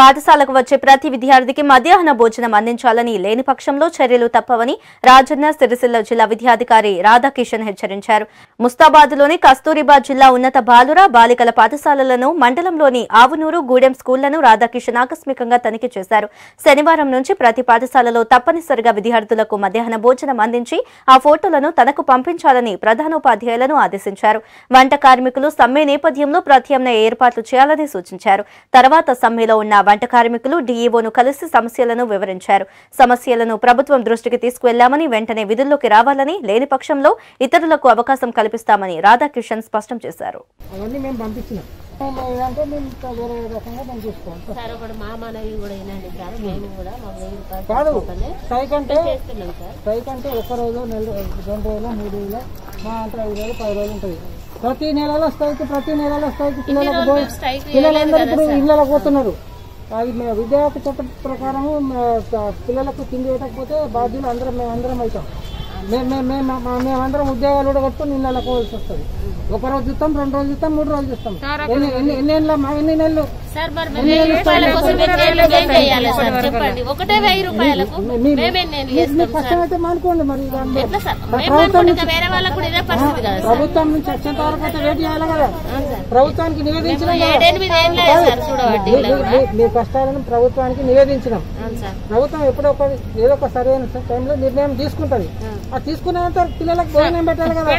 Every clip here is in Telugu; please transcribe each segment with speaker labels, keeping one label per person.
Speaker 1: పాఠశాలకు వచ్చే ప్రతి విద్యార్థికి మధ్యాహ్న భోజనం అందించాలని లేని పక్షంలో చర్యలు తప్పవని రాజన్న సిరిసిల్ల జిల్లా విద్యాధికారి రాధాకిషన్ హెచ్చరించారు ముస్తాబాద్లోని కస్తూరిబా జిల్లా ఉన్నత బాలుర బాలికల పాఠశాలలను మండలంలోని ఆవునూరు గూడెం స్కూళ్లను రాధాకిషన్ ఆకస్మికంగా తనిఖీ చేశారు శనివారం నుంచి ప్రతి పాఠశాలలో తప్పనిసరిగా విద్యార్థులకు మధ్యాహ్న భోజనం అందించి ఆ ఫోటోలను తనకు పంపించాలని ప్రధానోపాధ్యాయులను ఆదేశించారు వంట కార్మికులు సమ్మె నేపథ్యంలో ప్రత్యామ్నాయ ఏర్పాట్లు చేయాలని సూచించారు తర్వాత సమ్మెలో ఉన్న వంట కార్మికులు డీఈఓను కలిసి సమస్యలను వివరించారు సమస్యలను ప్రభుత్వం దృష్టికి తీసుకువెళ్లామని వెంటనే విధుల్లోకి రావాలని లేని పక్షంలో ఇతరులకు అవకాశం కల్పిస్తామని రాధాకిషన్ స్పష్టం చేశారు
Speaker 2: అవన్నీ మేము పంపించినాం లేదంటే మేము ఇంకా వేరే రకంగా మేము చూసుకోవాలి
Speaker 3: సార్ ఒకటి మా మనవి కూడా వినండి సార్ మేము కూడా మా వెయ్యి రూపాయలు
Speaker 2: కాదు
Speaker 3: తీసుకుంటూనే
Speaker 2: స్ట్రైక్ అంటే
Speaker 3: చేస్తున్నాం సార్
Speaker 2: స్ట్రైక్ అంటే ఒక రోజు నెల రెండు రోజులు మూడు రోజులు మా అంతా ఐదు రోజులు పది రోజులు ఉంటుంది ప్రతి నెలలో స్ట్రైక్ ప్రతి నెలలో స్ట్రైక్ పిల్లలకు
Speaker 3: రోజులు
Speaker 2: పోయి
Speaker 3: మేము స్ట్రైక్
Speaker 2: పిల్లలందరూ ఇప్పుడు ఇళ్ళలో పోతున్నారు అది మేము విద్యార్థి చట్టం ప్రకారం పిల్లలకు తిండి పెట్టకపోతే బాధ్యులు అందరం మేము అందరం అవుతాం మేము మేము మేము మా- మేమందరం ఉద్యోగాలు కూడా కట్టుకుని ఇళ్ళలో పోవాల్సి వస్తుంది ఒక రోజు చూస్తాం రెండు రోజులు చూస్తాం మూడు రోజులు చూస్తాం ఎన్ని ఎన్ని ఎన్ని నెలలు మా ఎన్ని నెలలు
Speaker 3: సార్ మరి మేము వెయ్యి రూపాయల కోసం మేము జైలు ఏం చేయాలి సార్ చెప్పండి ఒకటే వెయ్యి రూపాయలకు మేమే నేను
Speaker 2: మీకు
Speaker 3: చేస్తాం సార్
Speaker 2: కష్టం అయితే మానుకోండి మరి ఇక అందరూ.
Speaker 3: ఎట్లా సార్ మేము అనుకుంటే ఇంకా వేరే వాళ్ళకు కూడా ఇదే పరిస్థితి కదా సార్
Speaker 2: ప్రభుత్వం నుంచి వచ్చేంత వరకు అయితే వెయిట్ చేయాలి కదా ప్రభుత్వానికి నివేదించినాం కదా.
Speaker 3: ఏడెనిమిది ఏం లేదు సార్ చూడబట్టి
Speaker 2: మీ- మీ- మీ కష్టాలను ప్రభుత్వానికి నివేదించినాం
Speaker 3: అవును సార్
Speaker 2: ప్రభుత్వం ఎప్పుడో ఒక ఏదో ఒక సరైన టైంలో నిర్ణయం తీసుకుంటది ఆ తీసుకున్నంత పిల్లలకు భోజనం పెట్టాలి కదా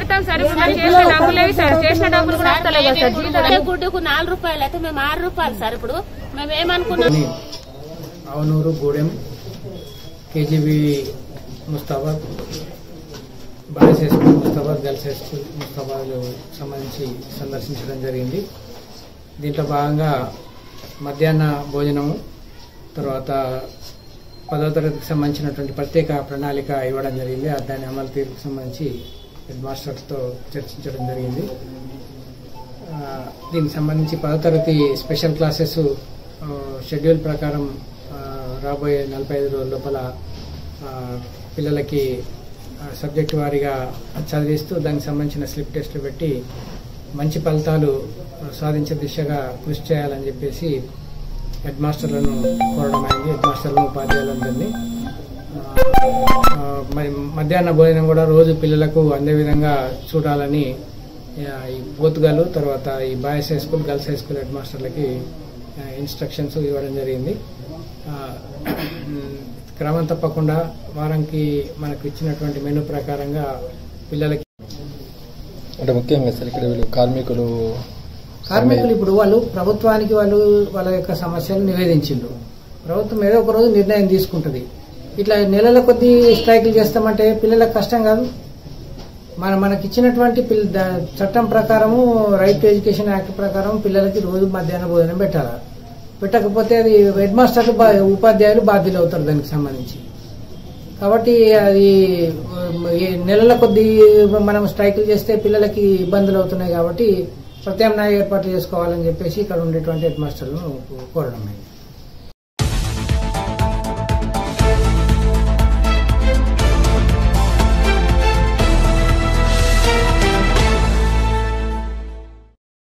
Speaker 3: ఒకే గుడ్డుకు నాలుగు రూపాయలు అయితే మేము ఆరు రూపాయలు సార్ ఇప్పుడు మేము ఏమనుకున్నాం
Speaker 4: Avanur Gudem KGB Mustabad boys high school Mustabad girls high school Mustabad సంబంధించి సందర్శించడం జరిగింది దీంట్లో భాగంగా మధ్యాహ్న భోజనము తర్వాత పదో తరగతికి సంబంధించినటువంటి ప్రత్యేక ప్రణాళిక ఇవ్వడం జరిగింది ఆ దాని అమలు తీరుకు సంబంధించి హెడ్ మాస్టర్స్తో చర్చించడం జరిగింది ఆ, దీనికి సంబంధించి పదో తరగతి స్పెషల్ క్లాసెస్ ఆ, షెడ్యూల్ ప్రకారం ఆ, రాబోయే నలభై ఐదు రోజుల లోపల ఆ, పిల్లలకి ఆ, సబ్జెక్టు వారీగా చదివిస్తూ దానికి సంబంధించిన స్లిప్ టెస్టులు పెట్టి మంచి ఫలితాలు సాధించే దిశగా కృషి చేయాలని చెప్పేసి హెడ్ మాస్టర్లను కోరడం అయింది హెడ్ మాస్టర్లను ఉపాధ్యాయులందరినీ ఆ, మరి మధ్యాహ్న భోజనం కూడా రోజు పిల్లలకు అందే విధంగా చూడాలని ఆ, ఈ పోతుగాలు తర్వాత ఈ boys high school girls high school head మాస్టర్లకి ఆ, ఇన్స్ట్రక్షన్స్ ఇవ్వడం జరిగింది ఆ, క్రమం తప్పకుండా వారానికి మనకు ఇచ్చినటువంటి మెనూ ప్రకారంగా పిల్లలకి
Speaker 5: అంటే ముఖ్యంగా సార్ ఇక్కడ వీళ్ళు కార్మికులు
Speaker 4: కార్మికులు ఇప్పుడు వాళ్ళు ప్రభుత్వానికి వాళ్ళు వాళ్ళ యొక్క సమస్యలు నివేదించిండ్రు ప్రభుత్వం ఏదో ఒక రోజు నిర్ణయం తీసుకుంటది ఇట్లా నెలల కొద్దీ స్ట్రైకులు చేస్తామంటే పిల్లలకు కష్టం కాదు మన మనకి ఇచ్చినటువంటి పిల్ల దా- చట్టం ప్రకారము రైట్ టు ఎడ్యుకేషన్ యాక్ట్ ప్రకారం పిల్లలకి రోజు మధ్యాహ్న భోజనం పెట్టాలి పెట్టకపోతే అది హెడ్ మాస్టర్లు బా- ఉపాధ్యాయులు బాధ్యులు అవుతారు దానికి సంబంధించి కాబట్టి అది ఉమ్, ఈ నెలల కొద్దీ మనం స్ట్రైకులు చేస్తే పిల్లలకి ఇబ్బందులు అవుతున్నాయి కాబట్టి ప్రత్యామ్నాయ ఏర్పాట్లు చేసుకోవాలని చెప్పేసి ఇక్కడ ఉండేటువంటి హెడ్ మాస్టర్లను కోరడం అయింది